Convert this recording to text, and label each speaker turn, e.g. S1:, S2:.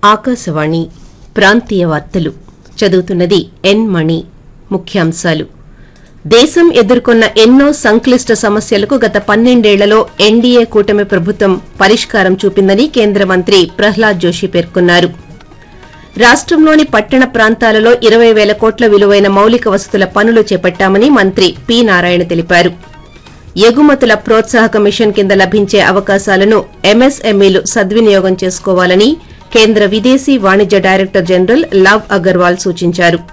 S1: ఆకాశవాణి ప్రాంతీయ వార్తలు చదువుతున్నది ఎన్ మణి ముఖ్యాంశాలు దేశం ఎదుర్కొన్న ఎన్నో సంక్లిష్ట సమస్యలకు గత పన్నెండేళ్లలో ఎన్డీఏ కూటమి ప్రభుత్వం పరిష్కారం చూపిందని కేంద్ర మంత్రి ప్రహ్లాద్ జోషి పేర్కొన్నారు రాష్టంలోని పట్టణ ప్రాంతాలలో ఇరవై వేల కోట్ల విలువైన మౌలిక వసతుల పనులు చేపట్టామని మంత్రి పి నారాయణ తెలిపారు ఎగుమతుల ప్రోత్సాహక మిషన్ కింద లభించే అవకాశాలను ఎంఎస్ఎంఈలు సద్వినియోగం చేసుకోవాలని కేంద్ర విదేశీ వాణిజ్య డైరెక్టర్ జనరల్ లవ్ అగర్వాల్ సూచించారు